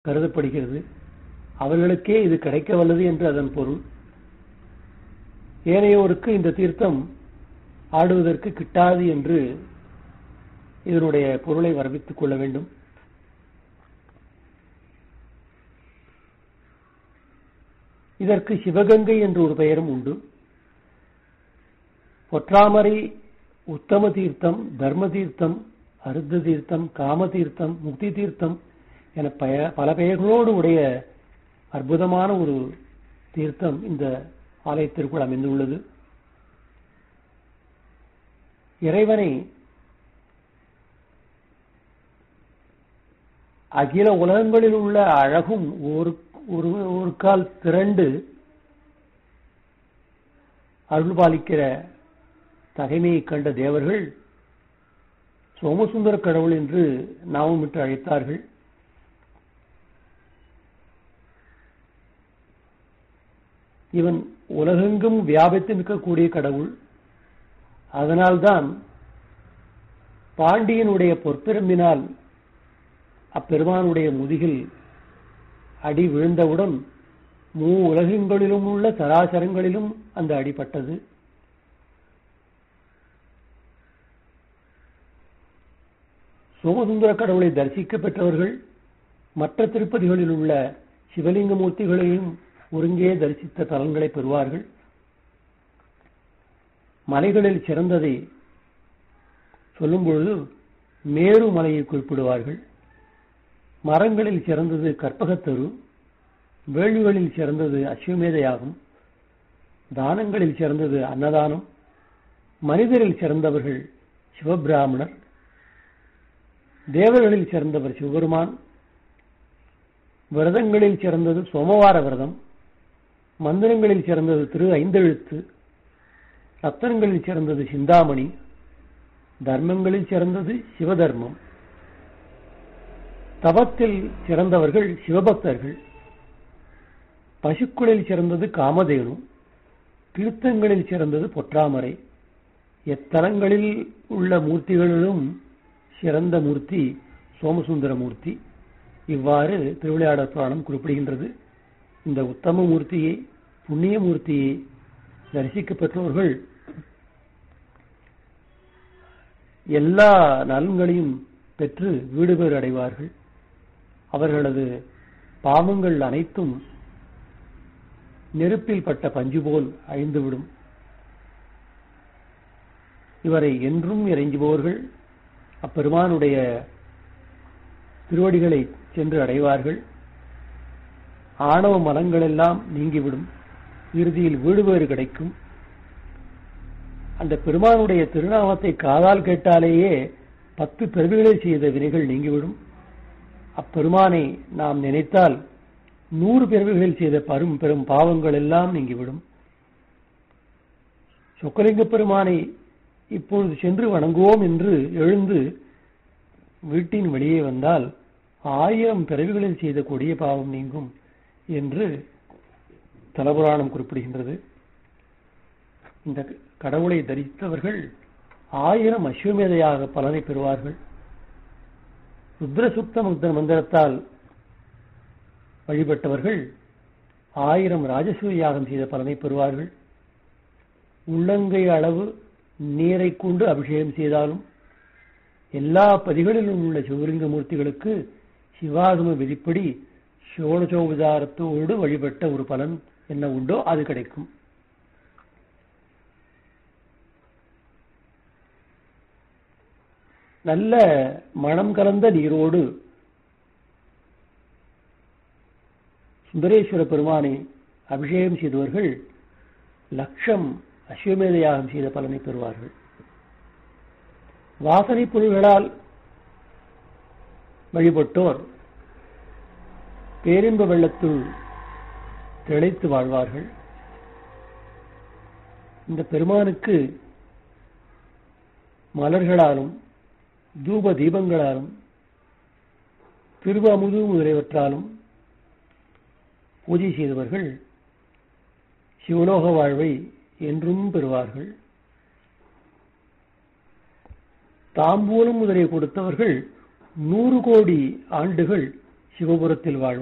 கருதப்படுகிறது அவர்களுக்கே இது கிடைக்க வல்லது என்று அதன் பொருள் ஏனையோருக்கு இந்த தீர்த்தம் ஆடுவதற்கு கிட்டாது என்று இதனுடைய பொருளை வரவித்துக் கொள்ள வேண்டும் இதற்கு சிவகங்கை என்று ஒரு பெயரும் உண்டு பொற்றாமரை உத்தம தீர்த்தம் தர்ம தீர்த்தம் அருத்த தீர்த்தம் காம தீர்த்தம் முக்தி தீர்த்தம் என பல பெயர்களோடு உடைய அற்புதமான ஒரு தீர்த்தம் இந்த ஆலயத்திற்குள் அமைந்துள்ளது இறைவனை அகில உலகங்களில் உள்ள அழகும் ஒரு ஒரு கால் திரண்டு அருள் பாலிக்கிற தகைமையை கண்ட தேவர்கள் சோமசுந்தர கடவுள் என்று நாமமிட்டு அழைத்தார்கள் இவன் உலகெங்கும் வியாபித்து நிற்கக்கூடிய கடவுள் அதனால்தான் பாண்டியனுடைய பொற்பிரம்பினால் அப்பெருமானுடைய முதுகில் அடி விழுந்தவுடன் மூ உலகங்களிலும் உள்ள சராசரங்களிலும் அந்த அடிப்பட்டது சோமசுந்தர கடவுளை தரிசிக்க பெற்றவர்கள் மற்ற திருப்பதிகளில் உள்ள சிவலிங்க மூர்த்திகளையும் ஒருங்கே தரிசித்த தலங்களை பெறுவார்கள் மலைகளில் சிறந்ததை சொல்லும் பொழுது மேரு மலையை குறிப்பிடுவார்கள் மரங்களில் சிறந்தது கற்பகத்தரு வேள்விகளில் சிறந்தது அஸ்வமேதையாகும் தானங்களில் சிறந்தது அன்னதானம் மனிதரில் சிறந்தவர்கள் சிவபிராமணர் தேவர்களில் சிறந்தவர் சிவபெருமான் விரதங்களில் சிறந்தது சோமவார விரதம் மந்திரங்களில் சிறந்தது திரு ஐந்தெழுத்து ரத்தனங்களில் சிறந்தது சிந்தாமணி தர்மங்களில் சிறந்தது சிவதர்மம் தவத்தில் சிறந்தவர்கள் சிவபக்தர்கள் பசுக்களில் சிறந்தது காமதேனு தீர்த்தங்களில் சிறந்தது பொற்றாமரை எத்தலங்களில் உள்ள மூர்த்திகளிலும் சிறந்த மூர்த்தி சோமசுந்தர மூர்த்தி இவ்வாறு திருவிளையாடற் புராணம் குறிப்பிடுகின்றது இந்த உத்தம மூர்த்தியை புண்ணிய மூர்த்தியை தரிசிக்க பெற்றோர்கள் எல்லா நலன்களையும் பெற்று வீடு பேர் அடைவார்கள் அவர்களது பாவங்கள் அனைத்தும் நெருப்பில் பட்ட பஞ்சு போல் அழிந்துவிடும் இவரை என்றும் இறைஞ்சுபவர்கள் அப்பெருமானுடைய திருவடிகளை சென்று அடைவார்கள் ஆணவ மலங்கள் எல்லாம் நீங்கிவிடும் இறுதியில் வீடு வேறு கிடைக்கும் அந்த பெருமானுடைய திருநாமத்தை காதால் கேட்டாலேயே பத்து பிறவிகளை செய்த வினைகள் நீங்கிவிடும் அப்பெருமானை நாம் நினைத்தால் நூறு பிறவிகளில் செய்த பரும் பெரும் பாவங்கள் எல்லாம் நீங்கிவிடும் சொக்கலிங்க பெருமானை இப்பொழுது சென்று வணங்குவோம் என்று எழுந்து வீட்டின் வெளியே வந்தால் ஆயிரம் பிறவிகளில் செய்த கொடிய பாவம் நீங்கும் என்று தலபுராணம் குறிப்பிடுகின்றது இந்த கடவுளை தரித்தவர்கள் ஆயிரம் அஸ்வமேதையாக பலனை பெறுவார்கள் ருத்ரசுப்த மந்திரத்தால் வழிபட்டவர்கள் ஆயிரம் ராஜசூய யாகம் செய்த பலனை பெறுவார்கள் உள்ளங்கை அளவு நீரை கொண்டு அபிஷேகம் செய்தாலும் எல்லா பதிகளிலும் உள்ள சிவலிங்க மூர்த்திகளுக்கு சிவாகம விதிப்படி சோழசோபதாரத்தோடு வழிபட்ட ஒரு பலன் என்ன உண்டோ அது கிடைக்கும் நல்ல மனம் கலந்த நீரோடு சுந்தரேஸ்வர பெருமானை அபிஷேகம் செய்தவர்கள் லட்சம் அஸ்வமேத யாகம் செய்த பலனை பெறுவார்கள் வாசனை பொருள்களால் வழிபட்டோர் பேரின்ப வெள்ளத்துள் திளைத்து வாழ்வார்கள் இந்த பெருமானுக்கு மலர்களாலும் தூப தீபங்களாலும் திருவ அமுது முதலியவற்றாலும் பூஜை செய்தவர்கள் சிவலோக வாழ்வை என்றும் பெறுவார்கள் தாம்பூலம் முதலிய கொடுத்தவர்கள் நூறு கோடி ஆண்டுகள் சிவபுரத்தில் வாழ்